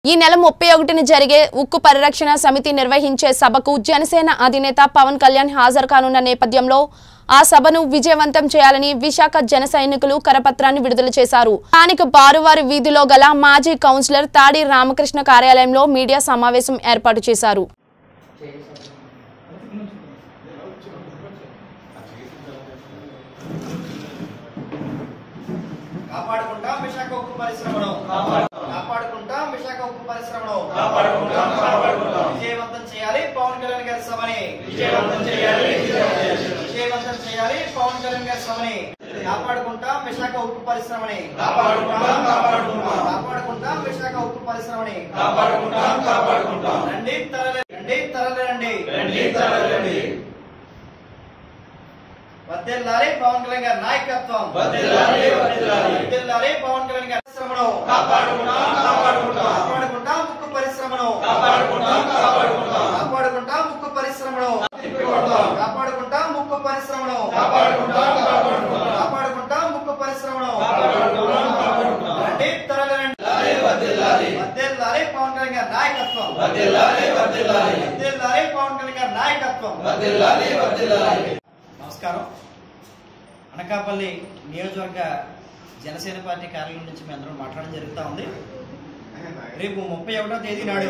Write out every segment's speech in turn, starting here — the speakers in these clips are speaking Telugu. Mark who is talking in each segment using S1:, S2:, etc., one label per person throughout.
S1: ఈ నెల ముప్పై ఒకటిన జరిగే ఉక్కు పరిరక్షణ సమితి నిర్వహించే సభకు జనసేన అధినేత పవన్ కళ్యాణ్ హాజరు కానున్న నేపథ్యంలో ఆ సభను విజయవంతం చేయాలని విశాఖ జన సైనికులు కరపత్రాన్ని విడుదల చేశారు స్థానిక బారువారి వీధిలో గల మాజీ కౌన్సిలర్ తాడి రామకృష్ణ కార్యాలయంలో మీడియా సమావేశం ఏర్పాటు చేశారు
S2: కాపాడుకుంటాం విశాఖ ఉక్కు పరిశ్రమను కాపాడుకుంటాం విశాఖ ఉక్కు పరిశ్రమను విజయవంతం చేయాలి పవన్ కళ్యాణ్ గారి సభని విజయవంతం చేయాలి విజయవంతం చేయాలి పవన్ కళ్యాణ్ గారి సభని కాపాడుకుంటాం విశాఖ ఉక్కు పరిశ్రమని కాపాడుకుంటాం కాపాడుకుంటాం కాపాడుకుంటాం విశాఖ ఉక్కు పరిశ్రమని కాపాడుకుంటాం కాపాడుకుంటాం రండి తరలి రండి తరలి రండి రండి తరలి వర్దిల్లాలి పవన్ కళ్యాణ్ గారి నాయకత్వం వర్దిల్లాలి వర్దిల్లాలి పవన్ కళ్యాణ్ గారి పరిశ్రమను కాపాడుకుంటాం కాపాడుకుంటాం కాపాడుకుంటాం ఉక్కు పరిశ్రమను కాపాడుకుంటాం కాపాడుకుంటాం కాపాడుకుంటాం ఉక్కు పరిశ్రమను కాపాడుకుంటాం ఉక్కు పరిశ్రమను కాపాడుకుంటాం కాపాడుకుంటాం కాపాడుకుంటాం ఉక్కు పరిశ్రమను రండి తరలి రండి వర్దిల్లాలి పవన్ కళ్యాణ్ గారి నాయకత్వం వర్దిల్లాలి పవన్ కళ్యాణ్ గారి నాయకత్వం నమస్కారం అనకాపల్లి నియోజకవర్గ జనసేన పార్టీ కార్యాలయం నుంచి మీ అందరం మాట్లాడడం జరుగుతూ ఉంది రేపు ముప్పై ఒకటో తేదీ నాడు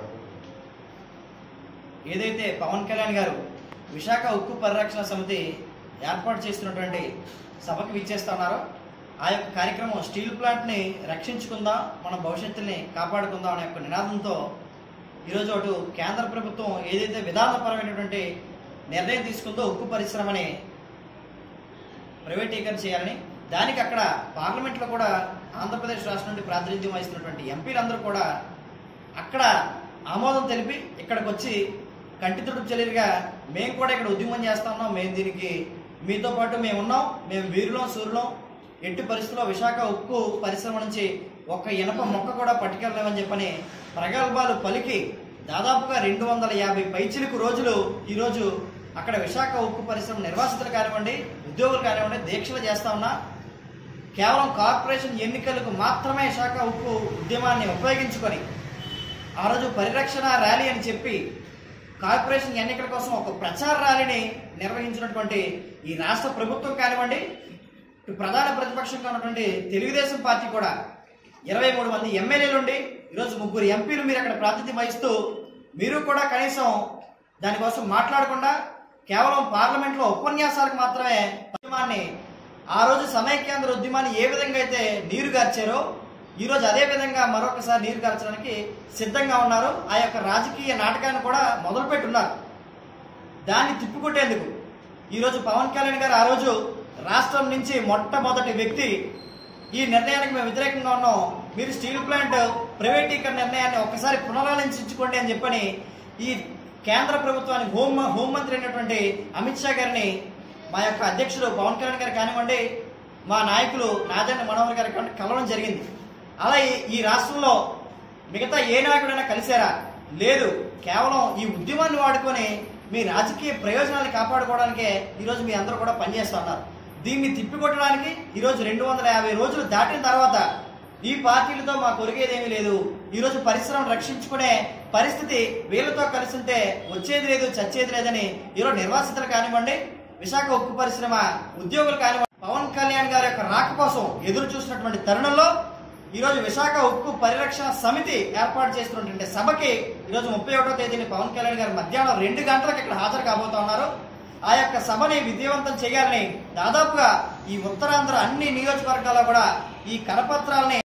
S2: ఏదైతే పవన్ కళ్యాణ్ గారు విశాఖ ఉక్కు పరిరక్షణ సమితి ఏర్పాటు చేస్తున్నటువంటి సభకి విచ్చేస్తున్నారో ఆ యొక్క కార్యక్రమం స్టీల్ ప్లాంట్ని రక్షించుకుందాం మన భవిష్యత్తుని కాపాడుకుందాం అనే యొక్క నినాదంతో ఈరోజు అటు కేంద్ర ప్రభుత్వం ఏదైతే విధానపరమైనటువంటి నిర్ణయం తీసుకుందో ఉక్కు పరిశ్రమని ప్రైవేటీకరణ చేయాలని దానికి అక్కడ పార్లమెంట్లో కూడా ఆంధ్రప్రదేశ్ రాష్ట్రం నుండి ప్రాతినిధ్యం వహిస్తున్నటువంటి ఎంపీలందరూ కూడా అక్కడ ఆమోదం తెలిపి ఇక్కడికి వచ్చి కంటితుడు చెల్లిగా మేము కూడా ఇక్కడ ఉద్యమం చేస్తా ఉన్నాం మేము దీనికి మీతో పాటు మేము ఉన్నాం మేము వీరులం సూర్యులం ఎట్టి పరిస్థితుల్లో విశాఖ ఉక్కు పరిశ్రమ నుంచి ఒక్క ఇనప మొక్క కూడా పట్టుకెళ్ళలేమని చెప్పని ప్రగల్భాలు పలికి దాదాపుగా రెండు వందల యాభై పైచిలకు రోజులు ఈరోజు అక్కడ విశాఖ ఉక్కు పరిశ్రమ నిర్వాసితులు కానివ్వండి ఉద్యోగులు కానివ్వండి దీక్షలు చేస్తా ఉన్నా కేవలం కార్పొరేషన్ ఎన్నికలకు మాత్రమే విశాఖ ఉక్కు ఉద్యమాన్ని ఉపయోగించుకొని ఆ రోజు పరిరక్షణ ర్యాలీ అని చెప్పి కార్పొరేషన్ ఎన్నికల కోసం ఒక ప్రచార ర్యాలీని నిర్వహించినటువంటి ఈ రాష్ట్ర ప్రభుత్వం కానివ్వండి ఇటు ప్రధాన ప్రతిపక్షంగా ఉన్నటువంటి తెలుగుదేశం పార్టీ కూడా ఇరవై మూడు మంది ఎమ్మెల్యేలు ఉండి ఈరోజు ముగ్గురు ఎంపీలు మీరు అక్కడ ప్రాతినిధ్యం వహిస్తూ మీరు కూడా కనీసం దానికోసం మాట్లాడకుండా కేవలం పార్లమెంట్లో ఉపన్యాసాలకు మాత్రమే ఉద్యమాన్ని ఆ రోజు సమైక్యాంధ్ర ఉద్యమాన్ని ఏ విధంగా అయితే నీరు గార్చారో ఈ రోజు అదే విధంగా మరొకసారి నీరు గార్చడానికి సిద్ధంగా ఉన్నారు ఆ యొక్క రాజకీయ నాటకాన్ని కూడా మొదలుపెట్టి ఉన్నారు దాన్ని తిప్పికొట్టేందుకు ఈరోజు పవన్ కళ్యాణ్ గారు ఆ రోజు రాష్ట్రం నుంచి మొట్టమొదటి వ్యక్తి ఈ నిర్ణయానికి మేము వ్యతిరేకంగా ఉన్నాం మీరు స్టీల్ ప్లాంట్ ప్రైవేటీకరణ నిర్ణయాన్ని ఒక్కసారి పునరాలోచించుకోండి అని చెప్పని ఈ కేంద్ర ప్రభుత్వానికి హోం హోంమంత్రి అయినటువంటి అమిత్ షా గారిని మా యొక్క అధ్యక్షుడు పవన్ కళ్యాణ్ గారు కానివ్వండి మా నాయకులు నాదెండ్ల మనోహర్ గారి కానివ్వండి కలవడం జరిగింది అలా ఈ- ఈ రాష్ట్రంలో మిగతా ఏ నాయకుడైనా కలిసారా లేదు కేవలం ఈ ఉద్యమాన్ని వాడుకొని మీ రాజకీయ ప్రయోజనాలు కాపాడుకోవడానికే ఈరోజు మీ అందరూ కూడా పనిచేస్తున్నారు దీన్ని తిప్పికొట్టడానికి ఈరోజు రెండు వందల యాభై రోజులు దాటిన తర్వాత ఈ పార్టీలతో మా కొరిగేదేమీ లేదు ఈరోజు పరిశ్రమ రక్షించుకునే పరిస్థితి వీళ్ళతో కలిసి ఉంటే వచ్చేది లేదు చచ్చేది లేదని ఈరోజు నిర్వాసితులు కానివ్వండి విశాఖ ఉక్కు పరిశ్రమ ఉద్యోగులు కానివ్వండి పవన్ కళ్యాణ్ గారి యొక్క రాక కోసం ఎదురు చూసినటువంటి తరుణంలో ఈరోజు విశాఖ ఉక్కు పరిరక్షణ సమితి ఏర్పాటు చేస్తున్నటువంటి సభకి ఈరోజు ముప్పై ఒకటో తేదీని పవన్ కళ్యాణ్ గారు మధ్యాహ్నం రెండు గంటలకు ఇక్కడ హాజరు కాబోతా ఉన్నారు ఆ యొక్క సభని విజయవంతం చేయాలని దాదాపుగా ఈ ఉత్తరాంధ్ర అన్ని నియోజకవర్గాల్లో కూడా ఈ కరపత్రాలని